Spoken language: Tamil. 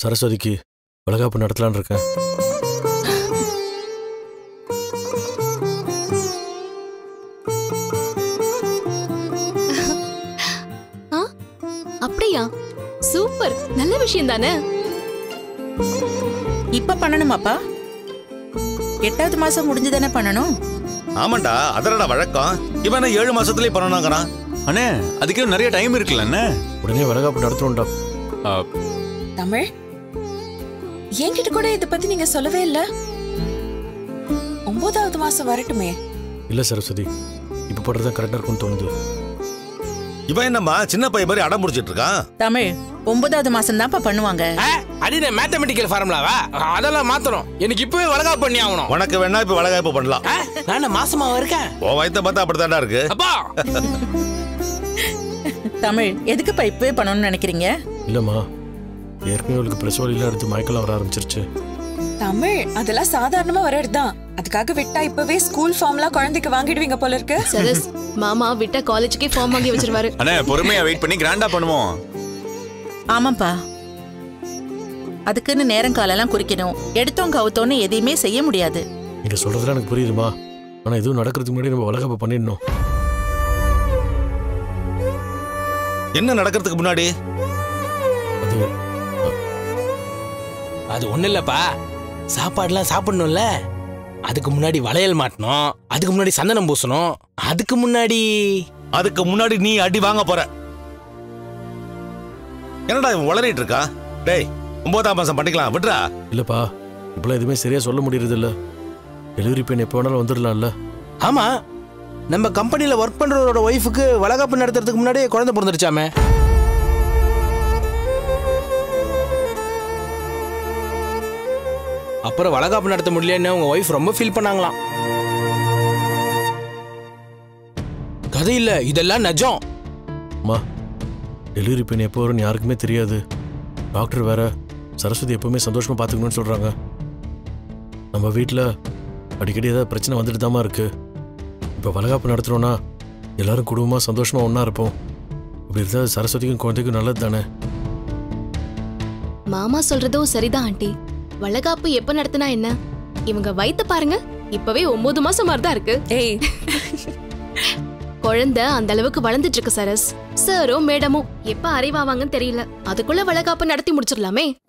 சரஸ்வதிக்கு வளகாப்பு நடத்தலான்னு இருக்கேன் அப்படியா சூப்பர் நல்ல விஷயம் தானே இப்ப பண்ணணுமாப்பா எட்டாவது மாசம் முடிஞ்சுதானே பண்ணணும் ஆமாண்டா அதனடா வழக்கம் இவன் என்ன ஏழு மாசத்துலயே பண்ணணுங்கிறான் அண்ணே அதுக்கே நிறைய டைம் இருக்குல்ல அண்ணே உடனே வளகாப்பு நடத்தணும்டா ஆ, தமிழ் என்கிட்ட கூட இத பத்தி நீங்க சொல்லவே இல்ல ஒன்பதாவது மாசம் வரட்டுமே இல்லை சரஸ்வதி இப்போ போடுறது தான் கரெக்டாக இருக்கும்னு தோணுது இவன் என்னம்மா சின்ன பையன் மாதிரி அடம் முடிச்சிட்டு இருக்கான் தமிழ் ஒன்பதாவது மாசம் தான்ப்பா பண்ணுவாங்க அடினே மேத்தமெட்டிக்கல் ஃபார்முலாவா அதெல்லாம் மாத்தணும் எனக்கு இப்பவே வளகாப்பு பண்ணி ஆகணும் உனக்கு வேணா இப்ப வளகாப்பு பண்ணலாம் ஆ, நான் மாசமா இருக்கேன் உன் வயத்த பார்த்தா அப்படித்தான்டா இருக்கு அப்பா தமிழ் எதுக்குப்பா இப்பவே பண்ணணும்னு நினைக்கிறீங்க இல்லைம்மா ஏற்கனவே அவளுக்கு பிரசவலிலாம் எடுத்து மயக்கலாம் வர ஆரம்பிச்சிருச்சு தமிழ் அதெல்லாம் சாதாரணமா வரதுதான் அதுக்காக விட்டா இப்பவே ஸ்கூல் ஃபார்ம்லாம் குழந்தைக்கு வாங்கிடுவீங்க போல இருக்கு சரஸ் மாமா விட்ட காலேஜுக்கே ஃபார்ம் வாங்கி வச்சிருவாரு அண்ணே பொறுமையா வெயிட் பண்ணி கிராண்டா பண்ணுவோம் ஆமாப்பா அதுக்குன்னு நேரம் காலெல்லாம் குறிக்கணும் எடுத்தோம் கவுத்தோன்னு எதையுமே செய்ய முடியாது நீங்கள் சொல்கிறதுலாம் எனக்கு புரியுதுமா ஆனால் எதுவும் நடக்கிறதுக்கு முன்னாடி நம்ம வளகாப்பு பண்ணிடணும் என்ன நடக்கிறதுக்கு முன்னாடி அது அது ஒண்ணு இல்லப்பா சாப்பாடுலாம் சாப்பிடணும்ல அதுக்கு முன்னாடி வளையல் மாட்டணும் அதுக்கு முன்னாடி சந்தனம் பூசணும் அதுக்கு முன்னாடி அதுக்கு முன்னாடி நீ அடி வாங்க போற என்னடா இவன் உளறிட்டு இருக்கா டேய் ஒன்பதாம் மாசம் பண்ணிக்கலாம் விட்றா இல்லைப்பா இப்போலாம் எதுவுமே சரியாக சொல்ல முடியறது இல்ல டெலிவரி பெயின் எப்போ வேணாலும் வந்துடலாம்ல ஆமா நம்ம கம்பெனில ஒர்க் பண்றவரோட ஒய்ஃபுக்கு வளகாப்பு நடத்துறதுக்கு முன்னாடியே குழந்தை பிறந்துருச்சாமே அப்புறம் வளகாப்பு நடத்த முடியலன்னு உங்க ஒய்ஃப் ரொம்ப ஃபீல் பண்ணாங்களாம் கதை இல்ல இதெல்லாம் நிஜம் அம்மா டெலிவரி பெயின் எப்போ வரும்னு யாருக்குமே தெரியாது டாக்டர் வேற சரஸ்வதி எப்பவுமே சந்தோஷமா பார்த்துக்கணும்னு சொல்றாங்க நம்ம வீட்டில் அடிக்கடி ஏதாவது பிரச்சனை வந்துட்டு தாம்மா இருக்கு இப்போ வளகாப்பு நடத்துறோம்னா எல்லாரும் குடும்பமாக சந்தோஷமா ஒன்றா இருப்போம் அப்படி இருந்தால் சரஸ்வதிக்கும் குழந்தைக்கும் நல்லது தானே மாமா சொல்றதும் சரிதான் ஆண்டி வளகாப்பு எப்ப நடத்தினா என்ன இவங்க வயித்த பாருங்க இப்பவே ஒன்பது மாசம் மாதிரி தான் இருக்கு ஏய் குழந்தை அந்த அளவுக்கு வளர்ந்துட்டு இருக்கு சரஸ் சாரோ மேடமோ எப்ப அறிவாவாங்கன்னு தெரியல அதுக்குள்ள வளகாப்பு நடத்தி முடிச்சிடலாமே